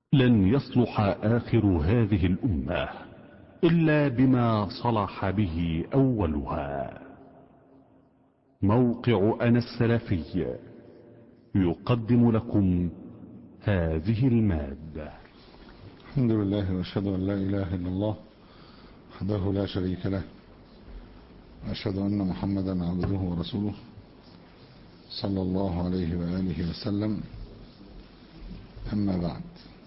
لن يصلح آخر هذه الأمة إلا بما صلح به أولها موقع أنا السلفي يقدم لكم هذه المادة الحمد لله واشهد ان لا اله الا الله وحده لا شريك له واشهد ان محمدا عبده ورسوله صلى الله عليه واله وسلم اما بعد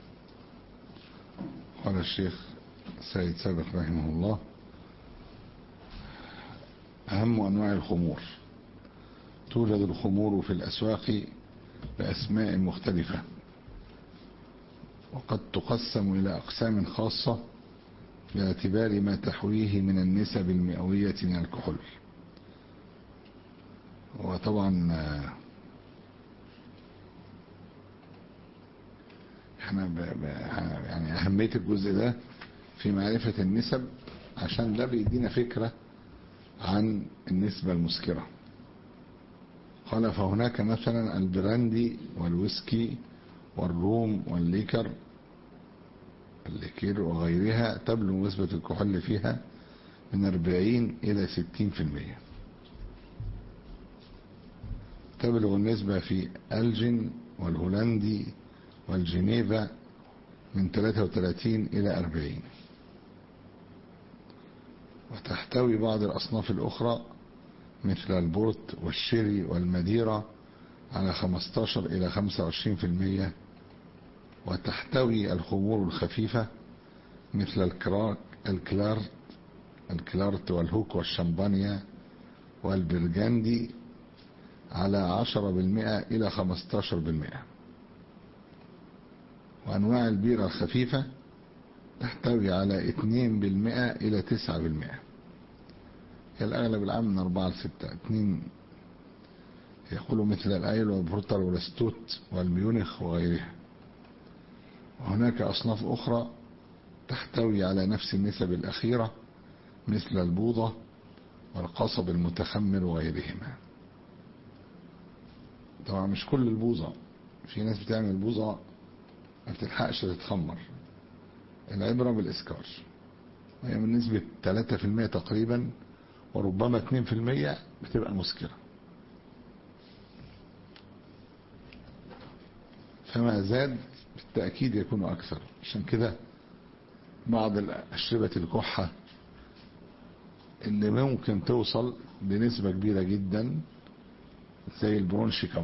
قال الشيخ سيد سابق رحمه الله اهم انواع الخمور توجد الخمور في الاسواق باسماء مختلفه وقد تقسم إلى أقسام خاصة باعتبار ما تحويه من النسب المئوية من الكحول وطبعا احنا ب... ب... يعني أهمية الجزء ده في معرفة النسب عشان ده بيدينا فكرة عن النسبة المسكرة قال فهناك مثلا البراندي والويسكي والروم والليكر الليكير وغيرها تبلغ نسبة الكحول فيها من 40 إلى 60% تبلغ النسبة في ألجن والهولندي والجنيفا من 33 إلى 40 وتحتوي بعض الأصناف الأخرى مثل البورت والشيري والمديرة على 15 إلى 25% وتحتوي الخمور الخفيفة مثل الكراك الكلارت الكلارت والهوك والشمبانيا والبرجندي على 10% إلى 15% وأنواع البيرة الخفيفة تحتوي على 2% إلى 9% هي الأغلب العام من 4 ل 6 2 يقول مثل الأيل والبورتر والستوت والميونخ وغيرها وهناك أصناف أخرى تحتوي على نفس النسب الأخيرة مثل البوضة والقصب المتخمر وغيرهما طبعا مش كل البوظة في ناس بتعمل بوظة ما بتلحقش تتخمر العبرة بالإسكار وهي من نسبة 3% تقريبا وربما 2% بتبقى مسكره فما زاد بالتأكيد يكون أكثر عشان كده بعض أشربة الكحة اللي ممكن توصل بنسبة كبيرة جدا زي البرونشيكم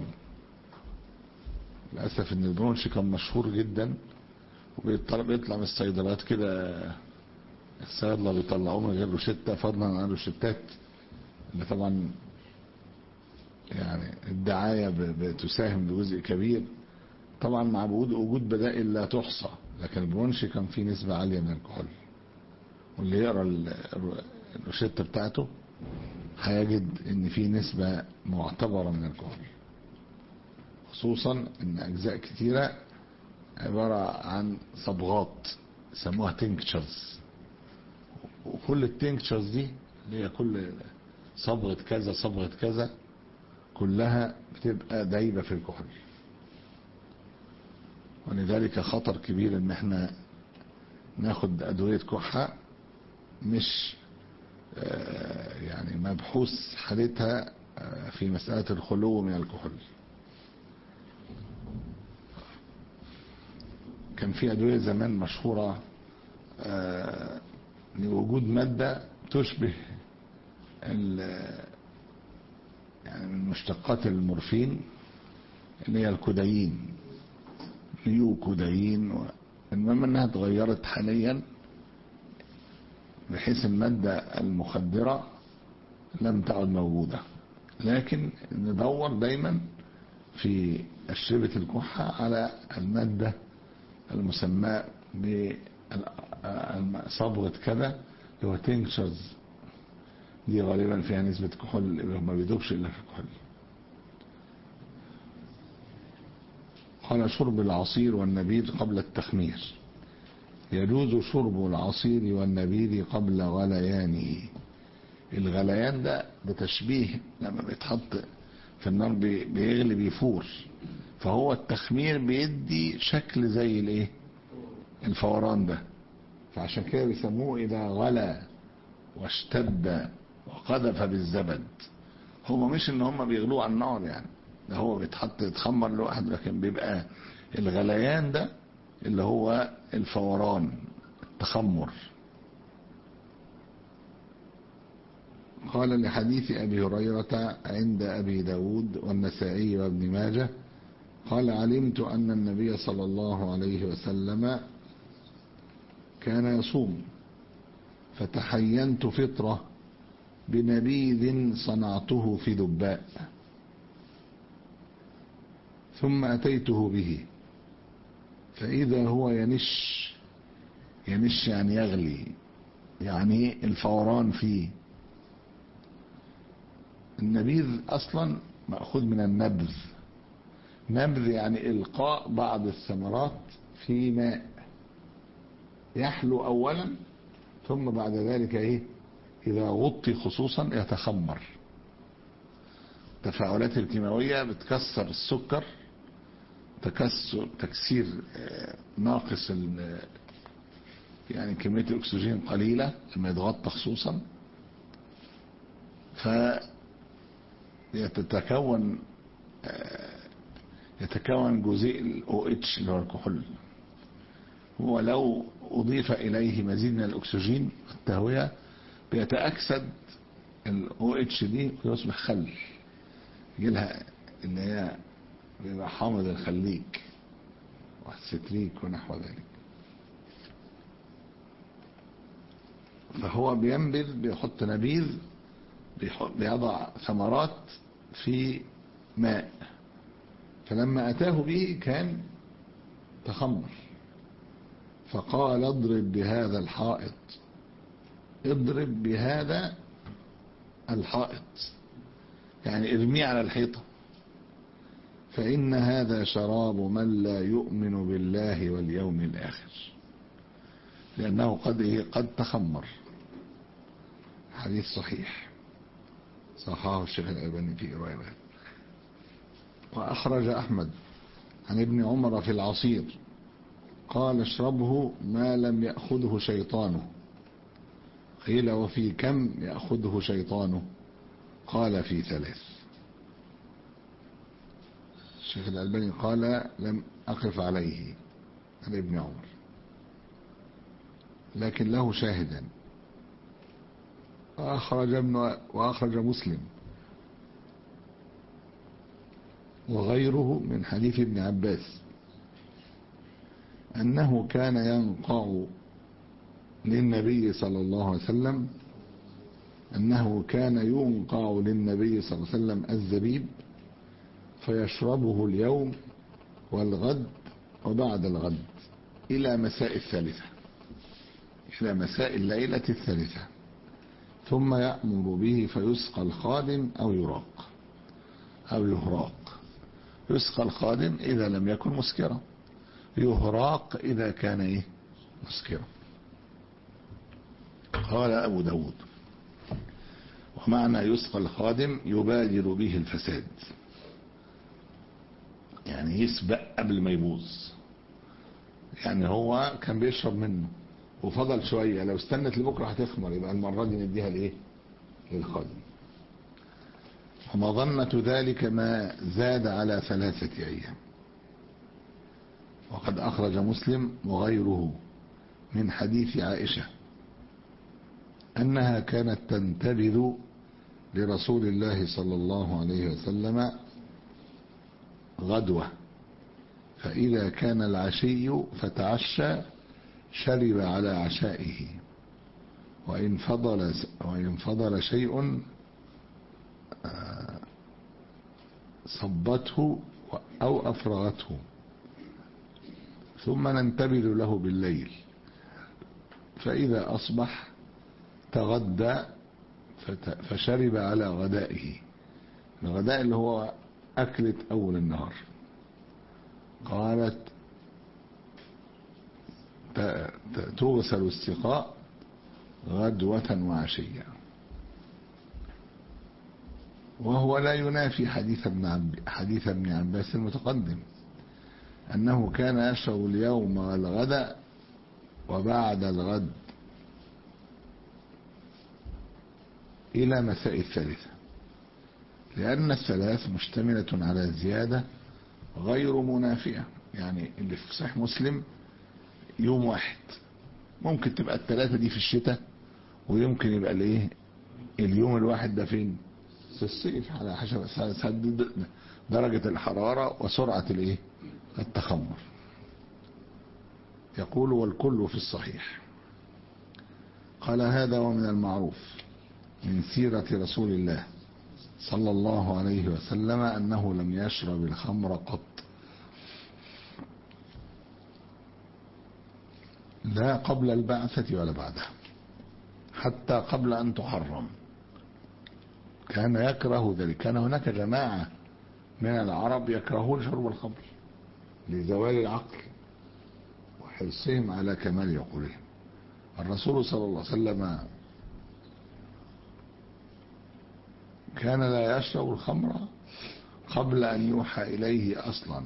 للأسف إن البرونشيكم مشهور جدا وبيطلع من الصيدلات كده الصيادلة بيطلعوه من غير روشتة فضلا عن الروشتات اللي طبعا يعني الدعاية بتساهم بجزء كبير طبعا مع وجود بدائل لا تحصى لكن البرونشي كان فيه نسبة عالية من الكحول واللي يقرا الروشتة بتاعته هيجد ان في نسبة معتبرة من الكحول خصوصا ان اجزاء كتيرة عبارة عن صبغات يسموها تينكتشرز وكل التينكتشرز دي اللي هي كل صبغة كذا صبغة كذا كلها بتبقى دايبة في الكحول ولذلك خطر كبير ان احنا ناخد ادوية كحة مش يعني مبحوث حالتها في مسألة الخلو من الكحول كان في ادوية زمان مشهورة لوجود مادة تشبه يعني من مشتقات المورفين اللي هي الكودايين ليوكودايين و... المهم انها اتغيرت حاليا بحيث المادة المخدرة لم تعد موجودة لكن ندور دايما في أشربة الكحة على المادة المسماة بصبغة كذا اللي هو تينكشرز دي غالبا فيها نسبة كحول ما بيدوبش إلا في الكحول قال شرب العصير والنبيذ قبل التخمير يجوز شرب العصير والنبيذ قبل غليانه الغليان ده بتشبيه لما بيتحط في النار بيغلي بيفور فهو التخمير بيدي شكل زي الايه الفوران ده فعشان كده بيسموه إذا غلا واشتد وقذف بالزبد هما مش ان هما بيغلوه على النار يعني ده هو بيتحط يتخمر لوحده لكن بيبقى الغليان ده اللي هو الفوران التخمر قال لحديث أبي هريرة عند أبي داود والنسائي وابن ماجه قال علمت أن النبي صلى الله عليه وسلم كان يصوم فتحينت فطرة بنبيذ صنعته في دباء ثم أتيته به فإذا هو ينش ينش يعني يغلي يعني الفوران فيه النبيذ أصلا مأخوذ من النبذ نبذ يعني إلقاء بعض الثمرات في ماء يحلو أولا ثم بعد ذلك إيه إذا غطي خصوصا يتخمر التفاعلات الكيماوية بتكسر السكر تكسر تكسير ناقص يعني كمية الأكسجين قليلة لما يتغطى خصوصا فيتكون يتكون جزيء الاو اتش اللي هو الكحول ولو أضيف إليه مزيد من الأكسجين التهوية بيتأكسد الاو اتش دي ويصبح خل يجي لها اللي هي بيبقى حامض الخليك والستريك ونحو ذلك فهو بينبذ بيحط نبيذ بيضع ثمرات في ماء فلما أتاه به كان تخمر فقال اضرب بهذا الحائط اضرب بهذا الحائط يعني ارميه على الحيطة فإن هذا شراب من لا يؤمن بالله واليوم الآخر لأنه قد قد تخمر حديث صحيح صححه الشيخ الألباني في رواية وأخرج أحمد عن ابن عمر في العصير قال اشربه ما لم يأخذه شيطانه قيل وفي كم يأخذه شيطانه قال في ثلاث الشيخ الألباني قال لم أقف عليه عن ابن عمر لكن له شاهدا وأخرج, ابن وأخرج مسلم وغيره من حديث ابن عباس أنه كان ينقع للنبي صلى الله عليه وسلم أنه كان ينقع للنبي صلى الله عليه وسلم الزبيب فيشربه اليوم والغد وبعد الغد إلى مساء الثالثة إلى مساء الليلة الثالثة ثم يأمر به فيسقى الخادم أو يراق أو يهراق يسقى الخادم إذا لم يكن مسكرا يهراق إذا كان إيه مسكرا قال أبو داود ومعنى يسقى الخادم يبادر به الفساد يعني يسبق قبل ما يبوظ يعني هو كان بيشرب منه وفضل شوية لو استنت لبكرة هتخمر يبقى المرة دي نديها لايه للخادم ومظنة ذلك ما زاد على ثلاثة أيام وقد أخرج مسلم وغيره من حديث عائشة أنها كانت تنتبذ لرسول الله صلى الله عليه وسلم غدوة فإذا كان العشي فتعشى شرب على عشائه وإن فضل, وإن فضل شيء صبته أو أفرغته ثم ننتبذ له بالليل فإذا أصبح تغدى فشرب على غدائه الغداء اللي هو أكلة أول النهار قالت تغسل السقاء غدوة وعشية وهو لا ينافي حديث ابن عب حديث ابن عباس المتقدم أنه كان يشرب اليوم والغداء وبعد الغد إلى مساء الثالثة لأن الثلاث مشتملة على زيادة غير منافية يعني اللي في صحيح مسلم يوم واحد ممكن تبقى الثلاثة دي في الشتاء ويمكن يبقى الايه اليوم الواحد ده فين في الصيف على حسب درجة الحرارة وسرعة الايه التخمر يقول والكل في الصحيح قال هذا ومن المعروف من سيرة رسول الله صلى الله عليه وسلم أنه لم يشرب الخمر قط لا قبل البعثة ولا بعدها حتى قبل أن تحرم كان يكره ذلك كان هناك جماعة من العرب يكرهون شرب الخمر لزوال العقل وحرصهم على كمال عقولهم الرسول صلى الله عليه وسلم كان لا يشرب الخمر قبل أن يوحى إليه أصلا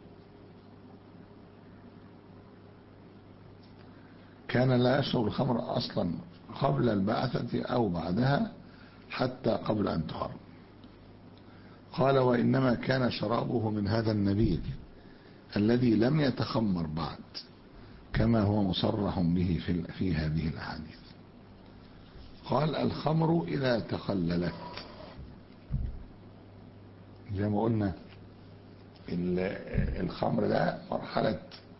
كان لا يشرب الخمر أصلا قبل البعثة أو بعدها حتى قبل أن تحرم قال وإنما كان شرابه من هذا النبيذ الذي لم يتخمر بعد كما هو مصرح به في, في هذه الأحاديث قال الخمر إذا تخللت زي ما قلنا الخمر ده مرحلة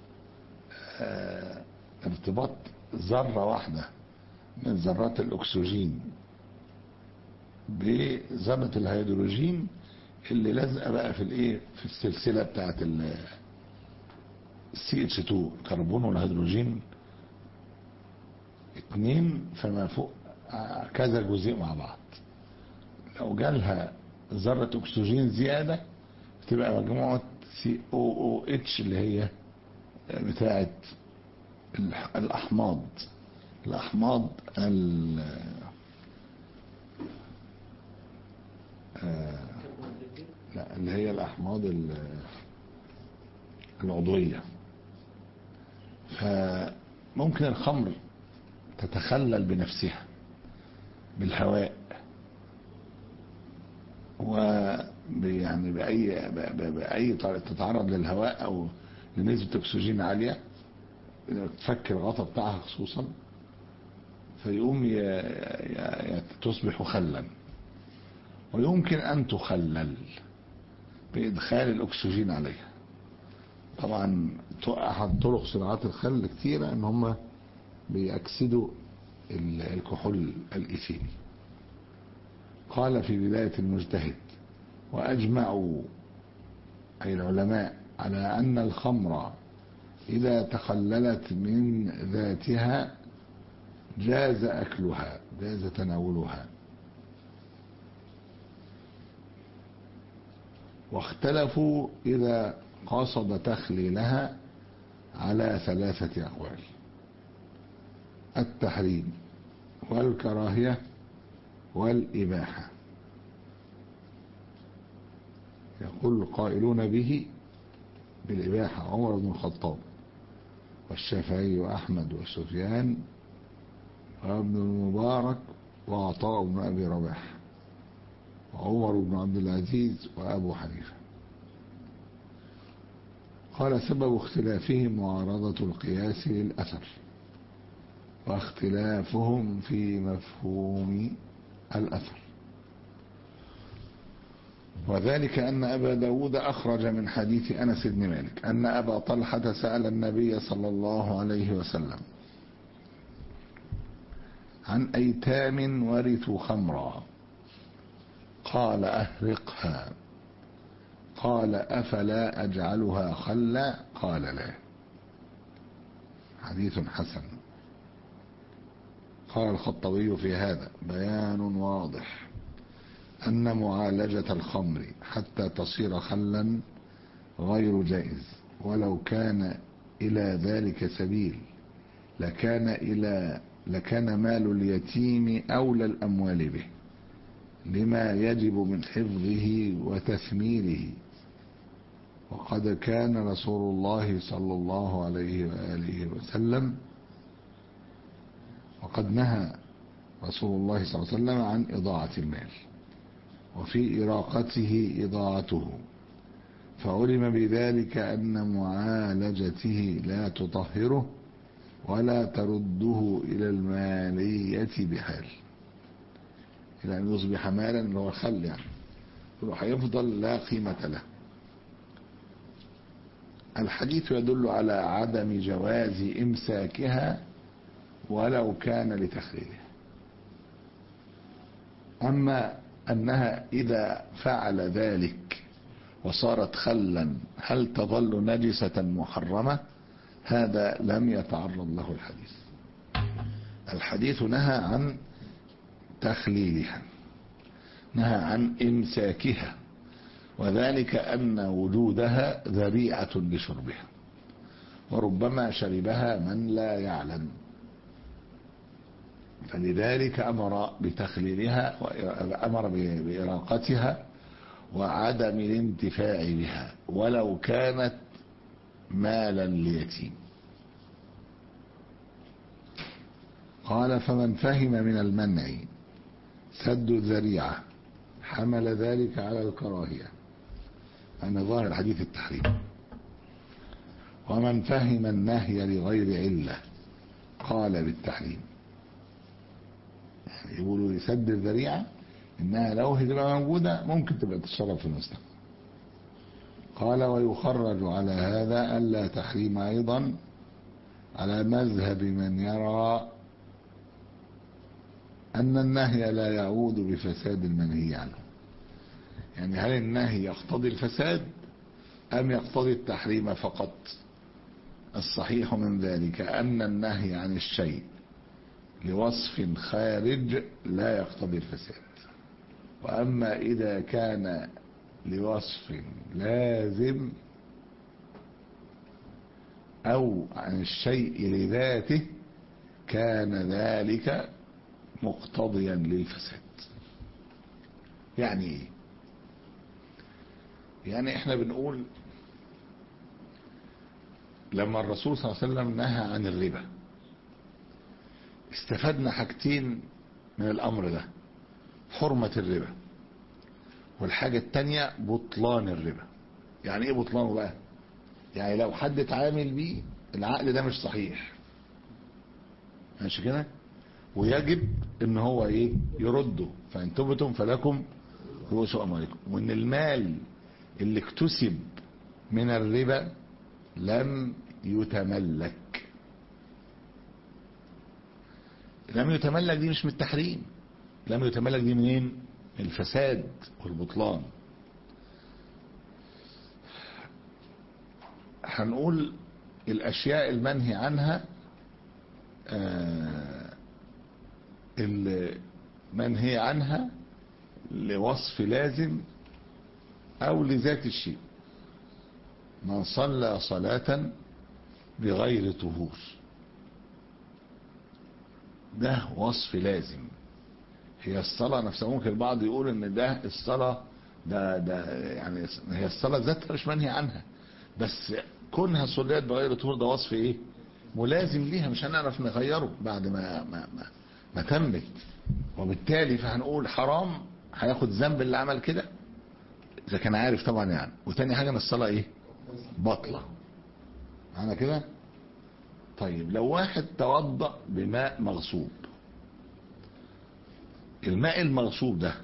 ارتباط ذرة واحدة من ذرات الأكسجين بذرة الهيدروجين اللي لازقة بقى في الايه في السلسلة بتاعت السي اتش 2 كربون والهيدروجين اتنين فما فوق كذا جزيء مع بعض لو جالها ذرة اكسجين زيادة تبقى مجموعة سي او او اتش اللي هي بتاعت الاحماض الاحماض ال لا اللي هي الاحماض العضوية فممكن الخمر تتخلل بنفسها بالهواء و يعني بأي بأي طريقة تتعرض للهواء أو لنسبة أكسجين عالية تفك الغطاء بتاعها خصوصا فيقوم ي... ي... تصبح خلا ويمكن أن تخلل بإدخال الأكسجين عليها طبعا أحد طرق صناعات الخل كتيرة أن هم بيأكسدوا الكحول الإيثيلي قال في بداية المجتهد وأجمعوا أي العلماء على أن الخمر إذا تخللت من ذاتها جاز أكلها جاز تناولها واختلفوا إذا قصد تخليلها على ثلاثة أقوال التحريم والكراهية والإباحة يقول القائلون به بالإباحة عمر بن الخطاب والشافعي وأحمد وسفيان وابن المبارك وعطاء بن أبي رباح وعمر بن عبد العزيز وأبو حنيفة قال سبب اختلافهم معارضة القياس للأثر واختلافهم في مفهوم الأثر وذلك أن أبا داود أخرج من حديث أنس بن مالك أن أبا طلحة سأل النبي صلى الله عليه وسلم عن أيتام ورثوا خمرا قال أهرقها قال أفلا أجعلها خلا قال لا حديث حسن قال الخطبي في هذا بيان واضح أن معالجة الخمر حتى تصير خلا غير جائز ولو كان إلى ذلك سبيل لكان إلى لكان مال اليتيم أولى الأموال به لما يجب من حفظه وتثميره وقد كان رسول الله صلى الله عليه وآله وسلم وقد نهى رسول الله صلى الله عليه وسلم عن إضاعة المال وفي إراقته إضاعته فعلم بذلك أن معالجته لا تطهره ولا ترده إلى المالية بحال إلى أن يصبح مالا اللي هو الخل يعني هيفضل لا قيمة له الحديث يدل على عدم جواز إمساكها ولو كان لتخليله أما أنها إذا فعل ذلك وصارت خلا هل تظل نجسة محرمة هذا لم يتعرض له الحديث الحديث نهى عن تخليلها نهى عن إمساكها وذلك أن وجودها ذريعة لشربها وربما شربها من لا يعلم فلذلك أمر بتخليلها وأمر بإراقتها وعدم الانتفاع بها ولو كانت مالا ليتيم قال فمن فهم من المنع سد الذريعة حمل ذلك على الكراهية أن ظاهر حديث التحريم ومن فهم النهي لغير علة قال بالتحريم يعني يقولوا يسد الذريعة إنها لو هتبقى موجودة ممكن تبقى تشرب في المستقبل قال ويخرج على هذا ألا تحريم أيضا على مذهب من يرى أن النهي لا يعود بفساد المنهي عنه يعني هل النهي يقتضي الفساد أم يقتضي التحريم فقط الصحيح من ذلك أن النهي عن الشيء لوصف خارج لا يقتضي الفساد وأما إذا كان لوصف لازم أو عن الشيء لذاته كان ذلك مقتضيا للفساد يعني ايه يعني احنا بنقول لما الرسول صلى الله عليه وسلم نهى عن الربا استفدنا حاجتين من الامر ده حرمة الربا والحاجة التانية بطلان الربا يعني ايه بطلانه بقى يعني لو حد اتعامل بيه العقل ده مش صحيح ماشي كده ويجب ان هو ايه يرده فان تبتم فلكم رؤوس اموالكم وان المال اللي اكتسب من الربا لم يتملك لم يتملك دي مش من التحريم لم يتملك دي منين من الفساد والبطلان هنقول الاشياء المنهي عنها آه المنهي عنها لوصف لازم او لذات الشيء من صلى صلاة بغير طهور ده وصف لازم هي الصلاة نفسها ممكن البعض يقول ان ده الصلاة ده ده يعني هي الصلاة ذاتها مش منهي عنها بس كونها صليت بغير طهور ده وصف ايه ملازم ليها مش هنعرف نغيره بعد ما ما ما, ما تمت وبالتالي فهنقول حرام هياخد ذنب اللي عمل كده اذا كان عارف طبعا يعني وتاني حاجة ان الصلاة ايه بطلة معنا كده طيب لو واحد توضأ بماء مغصوب الماء المغصوب ده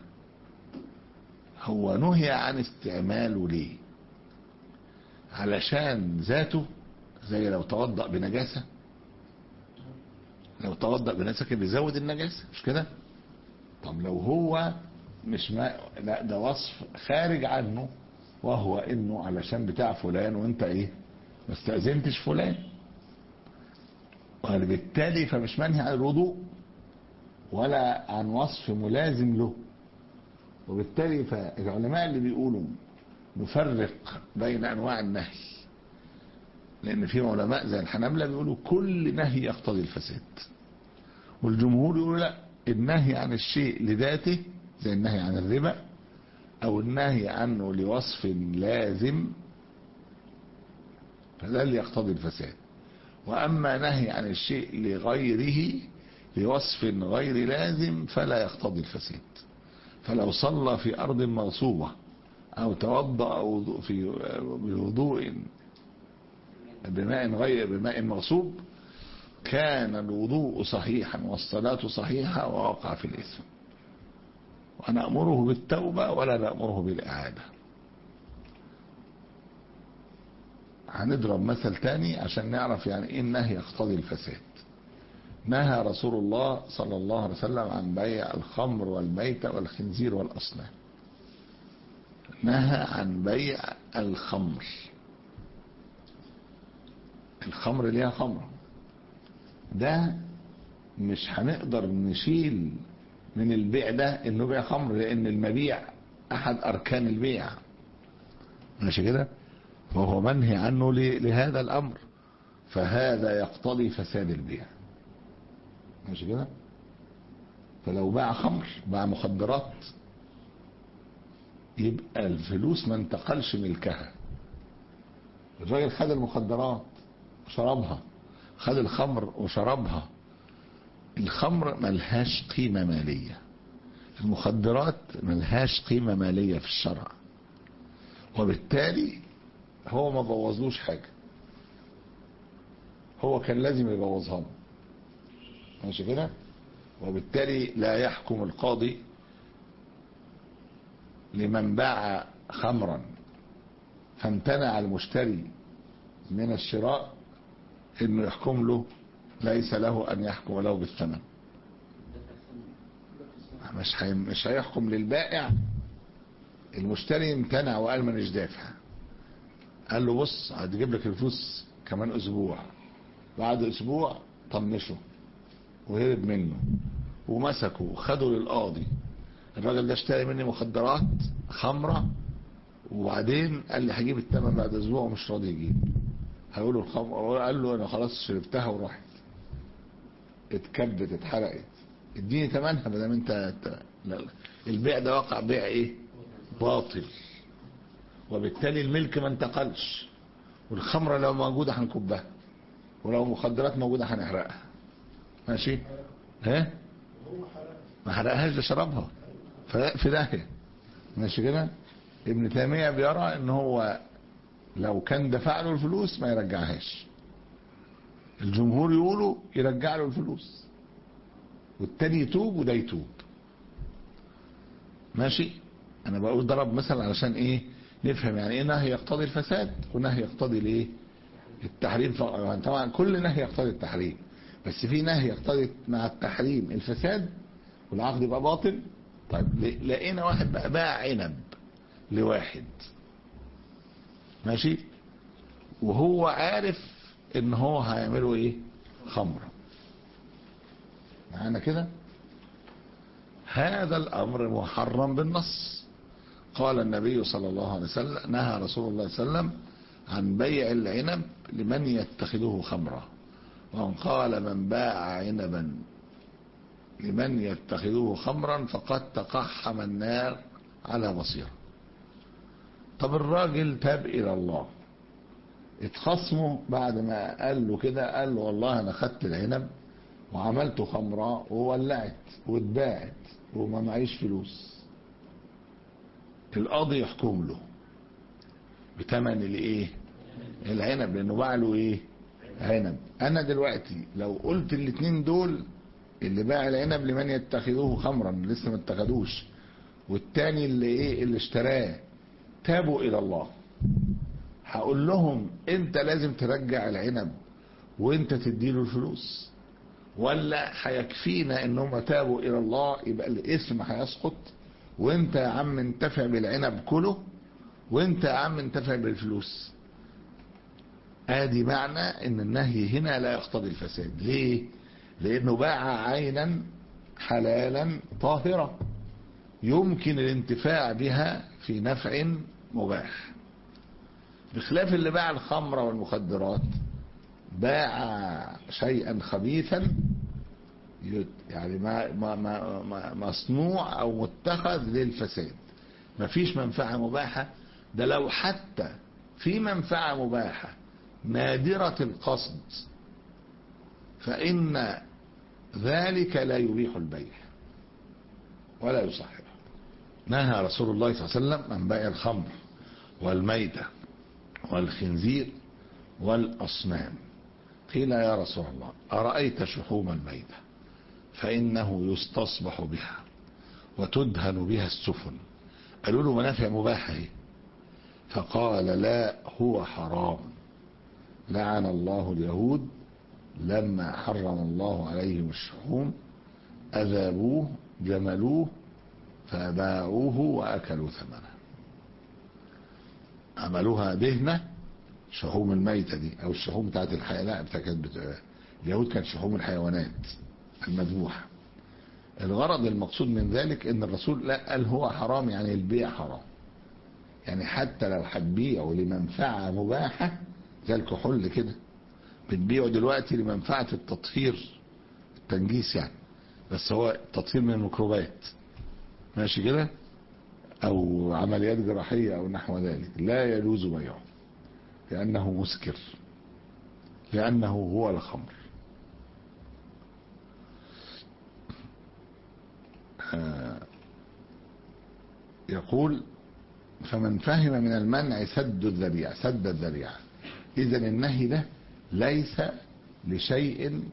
هو نهي عن استعماله ليه علشان ذاته زي لو توضأ بنجاسة لو توضأ بنجاسة كده بيزود النجاسة مش كده طب لو هو مش ماء لا ده وصف خارج عنه وهو انه علشان بتاع فلان وانت ايه ما استأذنتش فلان وبالتالي فمش منهي عن الوضوء ولا عن وصف ملازم له وبالتالي فالعلماء اللي بيقولوا نفرق بين انواع النهي لان في علماء زي الحنابلة بيقولوا كل نهي يقتضي الفساد والجمهور يقولوا لا النهي عن الشيء لذاته زي النهي عن الربا او النهي عنه لوصف لازم فده اللي يقتضي الفساد واما نهي عن الشيء لغيره بوصف غير لازم فلا يقتضي الفساد فلو صلى في أرض مغصوبة أو توضأ وضوء في بوضوء بماء غير بماء مغصوب كان الوضوء صحيحا والصلاة صحيحة ووقع في الإثم ونأمره بالتوبة ولا نأمره بالإعادة هنضرب مثل تاني عشان نعرف يعني ايه النهي يقتضي الفساد نهى رسول الله صلى الله عليه وسلم عن بيع الخمر والميت والخنزير والأصنام نهى عن بيع الخمر الخمر ليها خمر ده مش هنقدر نشيل من البيع ده انه بيع خمر لان المبيع احد اركان البيع ماشي كده وهو منهي عنه لهذا الامر فهذا يقتضي فساد البيع ماشي كده فلو باع خمر باع مخدرات يبقى الفلوس ما انتقلش ملكها الراجل خد المخدرات وشربها خد الخمر وشربها الخمر ملهاش قيمة مالية المخدرات ملهاش قيمة مالية في الشرع وبالتالي هو ما بوظلوش حاجة هو كان لازم يبوظها له ماشي كده وبالتالي لا يحكم القاضي لمن باع خمرا فامتنع المشتري من الشراء انه يحكم له ليس له ان يحكم له بالثمن مش هي مش هيحكم للبائع المشتري امتنع وقال مانيش دافع قال له بص هتجيب لك الفلوس كمان اسبوع بعد اسبوع طنشه وهرب منه ومسكه وخده للقاضي الراجل ده اشتري مني مخدرات خمرة وبعدين قال لي هجيب الثمن بعد اسبوع ومش راضي يجيب هيقول له الخمر قال له انا خلاص شربتها وراحت اتكبت اتحرقت اديني ثمنها ما دام انت لا لا. البيع ده وقع بيع ايه باطل وبالتالي الملك ما انتقلش والخمره لو موجوده هنكبها ولو مخدرات موجوده هنحرقها ماشي ها ما حرقهاش ده شربها في داهيه ماشي كده ابن تيميه بيرى ان هو لو كان دفع له الفلوس ما يرجعهاش الجمهور يقولوا يرجع له الفلوس والتاني يتوب وده يتوب ماشي انا بقول ضرب مثل علشان ايه نفهم يعني ايه نهي يقتضي الفساد ونهي يقتضي الايه التحريم طبعا كل نهي يقتضي التحريم بس في نهي يقتضي مع التحريم الفساد والعقد يبقى باطل طيب لقينا واحد بقى باع عنب لواحد ماشي وهو عارف ان هو هيعمله ايه خمره معانا كده هذا الامر محرم بالنص قال النبي صلى الله عليه وسلم نهى رسول الله صلى الله عليه وسلم عن بيع العنب لمن يتخذه خمرا ومن قال من باع عنبا لمن يتخذه خمرا فقد تقحم النار على بصيره طب الراجل تاب الى الله اتخصموا بعد ما قال له كده قال له والله انا خدت العنب وعملته خمراء وولعت واتباعت وما معيش فلوس القاضي يحكم له بتمن الايه العنب لانه باع له ايه عنب انا دلوقتي لو قلت الاتنين دول اللي باع العنب لمن يتخذوه خمرا لسه ما اتخذوش والتاني اللي ايه اللي اشتراه تابوا الى الله هقول لهم انت لازم ترجع العنب وانت تديله الفلوس ولا هيكفينا انهم تابوا الى الله يبقى الاسم هيسقط وانت يا عم انتفع بالعنب كله وانت يا عم انتفع بالفلوس ادي معنى ان النهي هنا لا يقتضي الفساد ليه لانه باع عينا حلالا طاهرة يمكن الانتفاع بها في نفع مباح بخلاف اللي باع الخمر والمخدرات باع شيئا خبيثا يعني ما ما ما ما مصنوع او متخذ للفساد مفيش منفعة مباحة ده لو حتى في منفعة مباحة نادرة القصد فإن ذلك لا يبيح البيع ولا يصحبه نهى رسول الله صلى الله عليه وسلم عن بيع الخمر والميتة والخنزير والأصنام قيل يا رسول الله أرأيت شحوم الميتة فإنه يستصبح بها وتدهن بها السفن قالوا له منافع مباحة هي فقال لا هو حرام لعن الله اليهود لما حرم الله عليهم الشحوم أذابوه جملوه فباعوه وأكلوا ثمنه عملوها دهنة شحوم الميتة دي أو الشحوم بتاعت الحيوانات لا بتاعت كانت بت... اليهود كانت شحوم الحيوانات المذبوحة الغرض المقصود من ذلك ان الرسول لا قال هو حرام يعني البيع حرام يعني حتى لو هتبيعه لمنفعة مباحة زي الكحول كده بتبيعه دلوقتي لمنفعة التطهير التنجيس يعني بس هو تطهير من الميكروبات ماشي كده او عمليات جراحية او نحو ذلك لا يجوز بيعه لانه مسكر لانه هو الخمر يقول فمن فهم من المنع سد الذريعة سد الذريعة إذا النهي ده ليس لشيء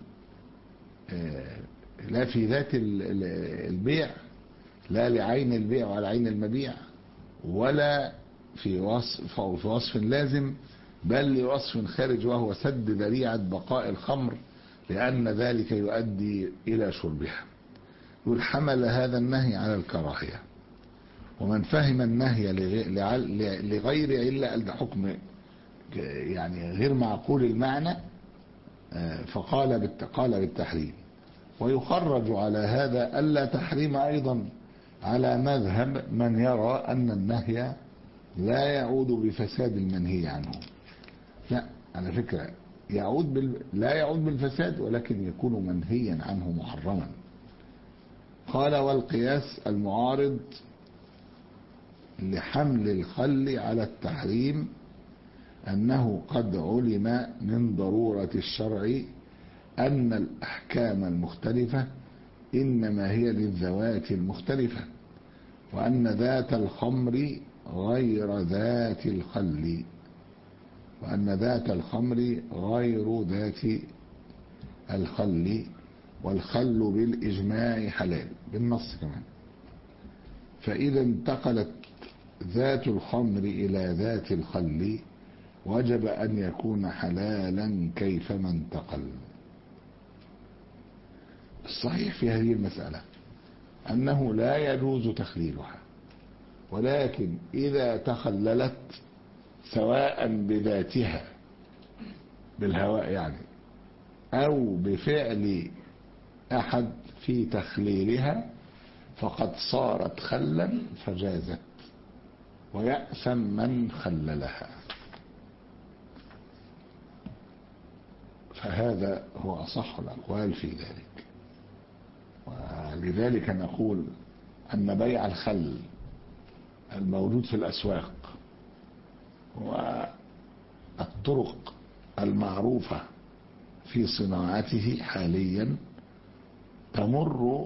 لا في ذات البيع لا لعين البيع ولا عين المبيع ولا في وصف أو في وصف لازم بل لوصف خارج وهو سد ذريعة بقاء الخمر لأن ذلك يؤدي إلى شربها يقول حمل هذا النهي على الكراهية ومن فهم النهي لغير علة ده حكم يعني غير معقول المعنى فقال قال بالتحريم ويخرج على هذا ألا تحريم أيضا على مذهب من يرى أن النهي لا يعود بفساد المنهي عنه لا على فكرة يعود بال... لا يعود بالفساد ولكن يكون منهيا عنه محرما قال والقياس المعارض لحمل الخل على التحريم أنه قد علم من ضرورة الشرع أن الأحكام المختلفة إنما هي للذوات المختلفة وأن ذات الخمر غير ذات الخل وأن ذات الخمر غير ذات الخل والخل بالإجماع حلال بالنص كمان فإذا انتقلت ذات الخمر إلى ذات الخل وجب أن يكون حلالا كيفما انتقل الصحيح في هذه المسألة أنه لا يجوز تخليلها ولكن إذا تخللت سواء بذاتها بالهواء يعني أو بفعل أحد في تخليلها فقد صارت خلا فجازت ويأثم من خللها فهذا هو أصح الأقوال في ذلك ولذلك نقول أن بيع الخل الموجود في الأسواق والطرق المعروفة في صناعته حاليا تمر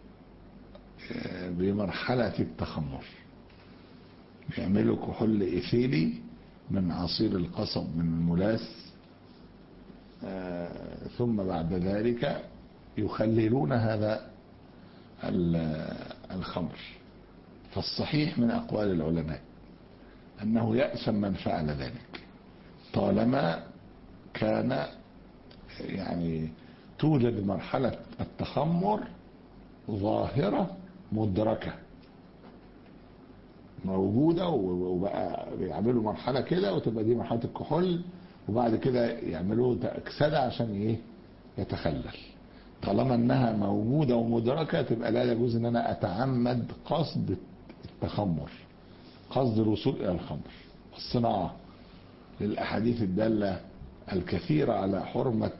بمرحلة التخمر يعملوا كحول إيثيلي من عصير القصب من الملاس ثم بعد ذلك يخللون هذا الخمر فالصحيح من أقوال العلماء أنه يأثم من فعل ذلك طالما كان يعني توجد مرحلة التخمر ظاهرة مدركة موجودة وبقى بيعملوا مرحلة كده وتبقى دي مرحلة الكحول وبعد كده يعملوا أكسدة عشان ايه يتخلل طالما انها موجودة ومدركة تبقى لا يجوز ان انا اتعمد قصد التخمر قصد الوصول الى الخمر الصناعة للاحاديث الدالة الكثيرة على حرمة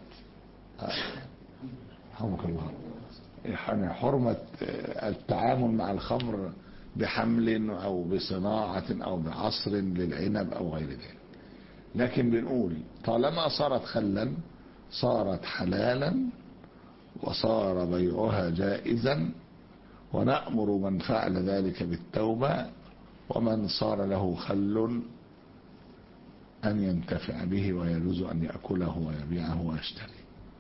رحمك الله يعني حرمة التعامل مع الخمر بحمل او بصناعة او بعصر للعنب او غير ذلك لكن بنقول طالما صارت خلا صارت حلالا وصار بيعها جائزا ونأمر من فعل ذلك بالتوبة ومن صار له خل أن ينتفع به ويجوز أن يأكله ويبيعه ويشتري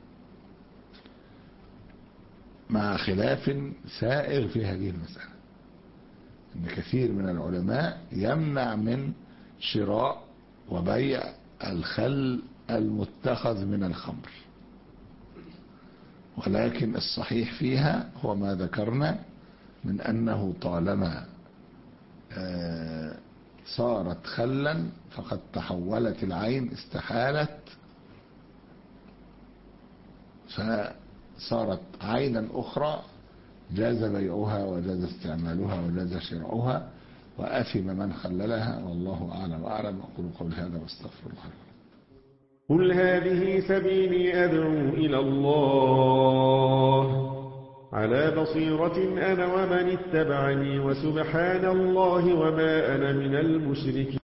مع خلاف سائغ في هذه المسألة أن كثير من العلماء يمنع من شراء وبيع الخل المتخذ من الخمر ولكن الصحيح فيها هو ما ذكرنا من أنه طالما صارت خلا فقد تحولت العين استحالت فصارت عينا أخرى جاز بيعها وجاز استعمالها وجاز شرعها وأثم من خللها والله أعلم وأعلم أقول قولي هذا واستغفر الله قل هذه سبيلي أدعو إلى الله على بصيرة أنا ومن اتبعني وسبحان الله وما أنا من المشركين